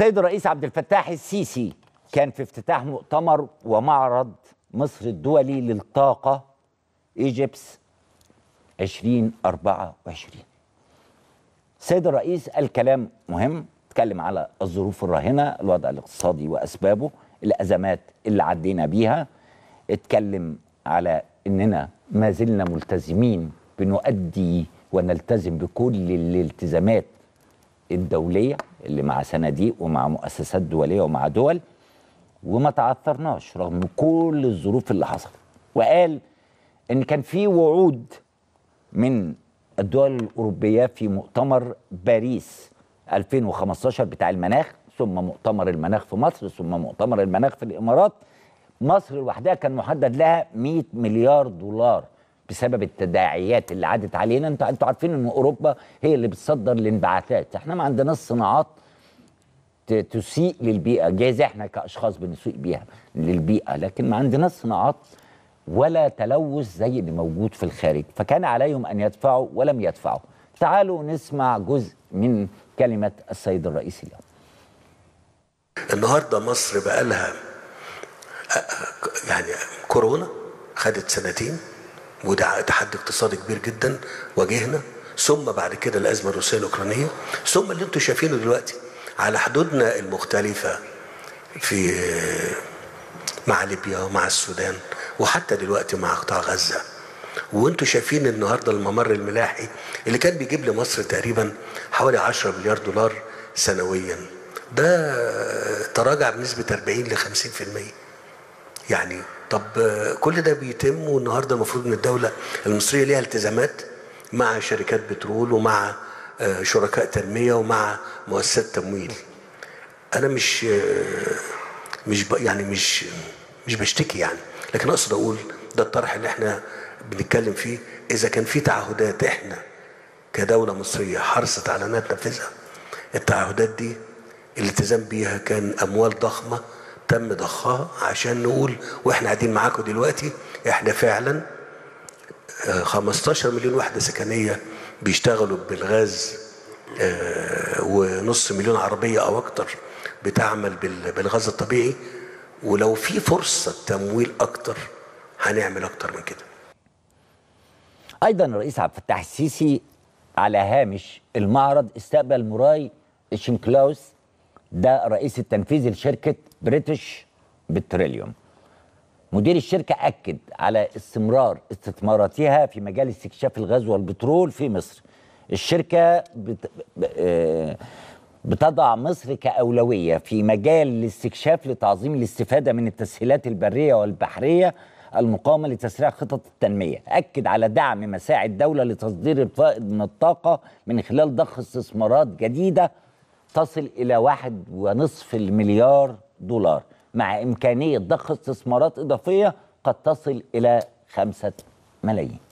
السيد الرئيس عبد الفتاح السيسي كان في افتتاح مؤتمر ومعرض مصر الدولي للطاقة ايجيبس 2024 السيد الرئيس قال كلام مهم اتكلم على الظروف الراهنة الوضع الاقتصادي وأسبابه الأزمات اللي عدينا بيها اتكلم على إننا ما زلنا ملتزمين بنؤدي ونلتزم بكل الالتزامات الدولية اللي مع صناديق ومع مؤسسات دولية ومع دول وما تعثرناش رغم كل الظروف اللي حصلت وقال ان كان في وعود من الدول الأوروبية في مؤتمر باريس 2015 بتاع المناخ ثم مؤتمر المناخ في مصر ثم مؤتمر المناخ في الإمارات مصر لوحدها كان محدد لها 100 مليار دولار بسبب التداعيات اللي عدت علينا انتوا انتوا عارفين ان اوروبا هي اللي بتصدر الانبعاثات احنا ما عندناش صناعات تسيء للبيئه جايز احنا كاشخاص بنسيء بيها للبيئه لكن ما عندناش صناعات ولا تلوث زي اللي موجود في الخارج فكان عليهم ان يدفعوا ولم يدفعوا تعالوا نسمع جزء من كلمه السيد الرئيس اليوم النهارده مصر بقى لها يعني كورونا خدت سنتين وده تحدي اقتصادي كبير جدا واجهنا ثم بعد كده الازمه الروسيه الاوكرانيه ثم اللي انتم شايفينه دلوقتي على حدودنا المختلفه في مع ليبيا ومع السودان وحتى دلوقتي مع قطاع غزه وانتم شايفين النهارده الممر الملاحي اللي كان بيجيب لمصر تقريبا حوالي 10 مليار دولار سنويا ده تراجع بنسبه 40 ل 50% يعني طب كل ده بيتم والنهارده المفروض ان الدوله المصريه ليها التزامات مع شركات بترول ومع شركاء تنميه ومع مؤسسات تمويل انا مش مش يعني مش مش بشتكي يعني لكن اقصد اقول ده الطرح اللي احنا بنتكلم فيه اذا كان في تعهدات احنا كدوله مصريه حرصت على انها تنفذها التعهدات دي الالتزام بيها كان اموال ضخمه تم ضخها عشان نقول واحنا قاعدين معاكم دلوقتي احنا فعلا 15 مليون وحده سكنيه بيشتغلوا بالغاز ونص مليون عربيه او اكتر بتعمل بالغاز الطبيعي ولو في فرصه تمويل اكتر هنعمل اكتر من كده ايضا الرئيس عبد الفتاح السيسي على هامش المعرض استقبل موراي شنكلاوس ده رئيس التنفيذي لشركه بريتش بتروليوم مدير الشركة أكد على استمرار استثماراتها في مجال استكشاف الغاز والبترول في مصر الشركة بت... بتضع مصر كأولوية في مجال الاستكشاف لتعظيم الاستفادة من التسهيلات البرية والبحرية المقامة لتسريع خطط التنمية أكد على دعم مساعي الدولة لتصدير الفائض من الطاقة من خلال ضخ استثمارات جديدة تصل إلى واحد ونصف المليار دولار مع إمكانية ضخ استثمارات إضافية قد تصل إلى خمسة ملايين